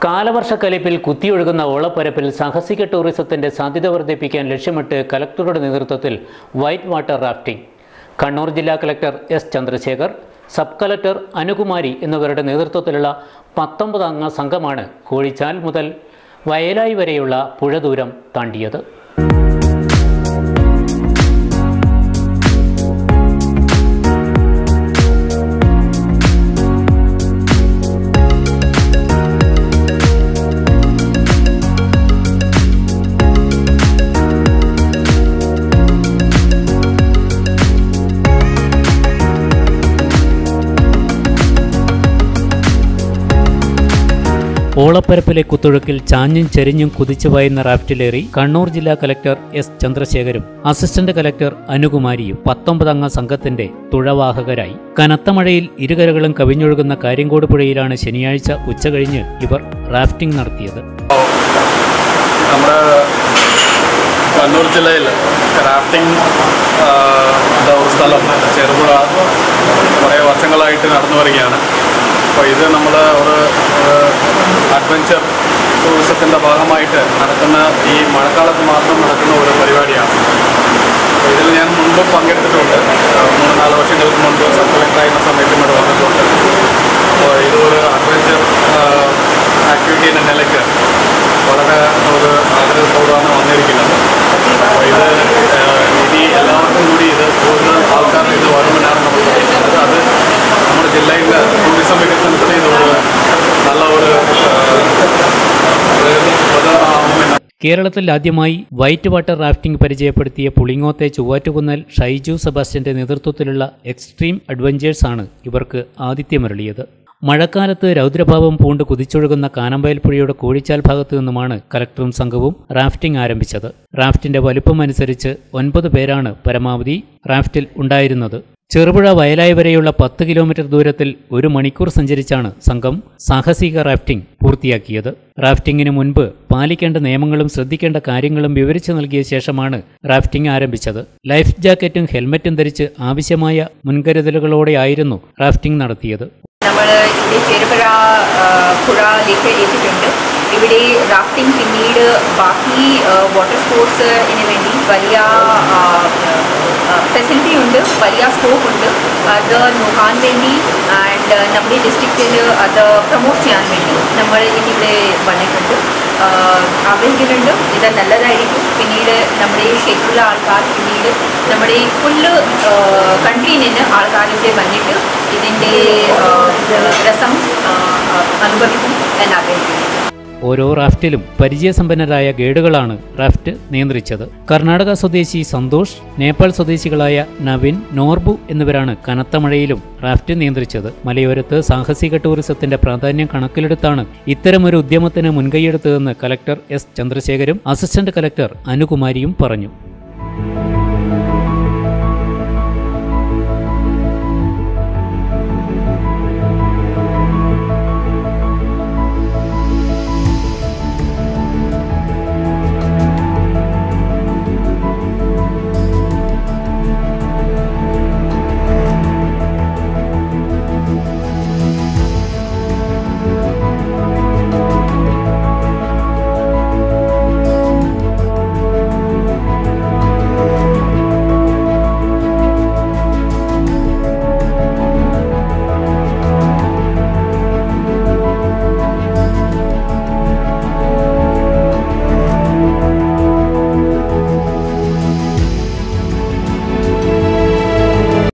കാലവർഷക്കലിപ്പിൽ കുത്തിയൊഴുകുന്ന ഓളപ്പരപ്പിൽ സാഹസിക ടൂറിസത്തിന്റെ സാധ്യത വർദ്ധിപ്പിക്കാൻ ലക്ഷ്യമിട്ട് കലക്ടറുടെ നേതൃത്വത്തിൽ വൈറ്റ് വാട്ടർ റാഫ്റ്റിംഗ് കണ്ണൂർ ജില്ലാ collector S Chandrasekhar sub collector Anukumari എന്നിവരുടെ നേതൃത്വത്തിലുള്ള പത്തൊമ്പത് അംഗ സംഘമാണ് കോഴിച്ചാൽ മുതൽ വയലായി വരെയുള്ള പുഴ ദൂരം താണ്ടിയത് ഓളപ്പരപ്പിലെ കുത്തൊഴുക്കിൽ ചാഞ്ഞും ചെരിഞ്ഞും കുതിച്ചു പായുന്ന റാഫ്റ്റിലേറി കണ്ണൂർ ജില്ലാ കലക്ടർ എസ് ചന്ദ്രശേഖരും അസിസ്റ്റന്റ് കലക്ടർ അനുകുമാരിയും പത്തൊമ്പതംഗ സംഘത്തിന്റെ തുഴവാഹകരായി കനത്ത മഴയിൽ ഇരുകരകളും കവിഞ്ഞൊഴുകുന്ന കാര്യങ്കോട് പുഴയിലാണ് ശനിയാഴ്ച ഉച്ചകഴിഞ്ഞ് ഇവർ റാഫ്റ്റിംഗ് നടത്തിയത് നമ്മുടെ കണ്ണൂർ ജില്ലയിൽ ക്രാഫ്റ്റിംഗ് എന്താ ഒരു സ്ഥലം ചെറുപുഴ കുറേ വർഷങ്ങളായിട്ട് നടന്നു വരികയാണ് അപ്പോൾ ഇത് നമ്മൾ ഒരു അഡ്വഞ്ചർ ടൂറിസത്തിൻ്റെ ഭാഗമായിട്ട് നടക്കുന്ന ഈ മഴക്കാലത്ത് മാത്രം നടക്കുന്ന ഒരു പരിപാടിയാണ് അപ്പോൾ ഇതിൽ ഞാൻ മുൻപ് പങ്കെടുത്തിട്ടുണ്ട് ആ, മൂന്ന് നാല് വർഷങ്ങൾക്ക് മുൻപ് സബ് കളക്ടറായിരുന്ന സമയത്ത് ഇവിടെ വന്നിട്ടുണ്ട് അപ്പോൾ ഇത് ഒരു അഡ്വഞ്ചർ ആക്ടിവിറ്റി എന്ന നിലയ്ക്ക് വളരെ ഒരു ആഗ്രഹത്തോടാണ് വന്നിരിക്കുന്നത് അപ്പോൾ ഇത് ആ, ഇനി എല്ലാവർക്കും കൂടി ഇത് കൂടുതൽ ആൾക്കാർ ഇത് വരുമെന്നാണ് നമ്മൾ പ്രതീക്ഷിക്കുന്നത് അത് നമ്മുടെ ജില്ലയിലെ ടൂറിസം വികസനത്തിന് ഇത് ഒരു നല്ല ഒരു പ്രധാനമാകുമെന്ന് കേരളത്തിൽ ആദ്യമായി വൈറ്റ് വാട്ടർ റാഫ്റ്റിംഗ് പരിചയപ്പെടുത്തിയ പുളിങ്ങോത്തെ ചൊവ്വാറ്റുകുന്നൽ ഷൈജു സെബാസ്റ്റ്യന്റെ നേതൃത്വത്തിലുള്ള എക്സ്ട്രീം അഡ്വഞ്ചേഴ്സ് ആണ് ഇവർക്ക് ആതിഥ്യമരുളിയത് മഴക്കാലത്ത് രൗദ്രഭാവം പൂണ്ട് കുതിച്ചൊഴുകുന്ന കാനമ്പയൽ പുഴയുടെ കോഴിച്ചാൽ ഭാഗത്തു നിന്നുമാണ് കലക്ടറും സംഘവും റാഫ്റ്റിംഗ് ആരംഭിച്ചത് റാഫ്റ്റിന്റെ വലുപ്പം അനുസരിച്ച് ഒൻപത് പേരാണ് പരമാവധി റാഫ്റ്റിൽ ഉണ്ടായിരുന്നത് ചെറുപുഴ വയലായി വരെയുള്ള പത്ത് കിലോമീറ്റർ ദൂരത്തിൽ ഒരു മണിക്കൂർ സഞ്ചരിച്ചാണ് സംഘം സാഹസിക റാഫ്റ്റിംഗ് പൂർത്തിയാക്കിയത് റാഫ്റ്റിംഗിന് മുൻപ് പാലിക്കേണ്ട നിയമങ്ങളും ശ്രദ്ധിക്കേണ്ട കാര്യങ്ങളും വിവരിച്ചു നൽകിയ ശേഷമാണ് റാഫ്റ്റിംഗ് ആരംഭിച്ചത് ലൈഫ് ജാക്കറ്റും ഹെൽമറ്റും ധരിച്ച് ആവശ്യമായ മുൻകരുതലുകളോടെയായിരുന്നു റാഫ്റ്റിംഗ് നടത്തിയത് നമ്മൾ ഇവിടെ ചെറുപുഴ ആ, പുഴയിലേക്ക് എത്തിയിട്ടുണ്ട് ഇവിടെ റാഫ്റ്റിംഗ് പിന്നീട് ബാക്കി വാട്ടർ സ്പോർട്സിന് വേണ്ടി വലിയ ഫെസിലിറ്റി ഉണ്ട് വലിയ സ്കോപ്പ് ഉണ്ട് അത് നോക്കാൻ വേണ്ടി ആൻഡ് നമ്മുടെ ഡിസ്ട്രിക്റ്റിൽ അത് പ്രൊമോട്ട് ചെയ്യാൻ വേണ്ടി നമ്മൾ ഇന്നിവിടെ വന്നിട്ടുണ്ട് ആ, ആഗ്രഹിക്കുന്നുണ്ട് ഇത് നല്ലതായിരിക്കും പിന്നീട് നമ്മുടെ ഷെയ്ക്കുള്ള ആൾക്കാർ പിന്നീട് നമ്മുടെ ഫുള്ള് കൺട്രിയിൽ നിന്ന് ആൾക്കാർ ഇവിടെ വന്നിട്ട് ഇതിൻ്റെ ആ, രസം ആ, അനുഭവിക്കും എന്നാഗ്രഹിക്കുന്നു ഓരോ റാഫ്റ്റിലും പരിചയസമ്പന്നരായ ഗൈഡുകളാണ് റാഫ്റ്റ് നിയന്ത്രിച്ചത് കർണാടക സ്വദേശി സന്തോഷ് നേപ്പാൾ സ്വദേശികളായ നവിൻ നോർബു എന്നിവരാണ് കനത്ത മഴയിലും റാഫ്റ്റ് നിയന്ത്രിച്ചത് മലയോരത്ത് സാഹസിക ടൂറിസത്തിന്റെ പ്രാധാന്യം കണക്കിലെടുത്താണ് ഇത്തരമൊരു ഉദ്യമത്തിന് മുൻകൈയെടുത്തതെന്ന് കലക്ടർ എസ് ചന്ദ്രശേഖരും അസിസ്റ്റന്റ് കലക്ടർ അനുകുമാരിയും പറഞ്ഞു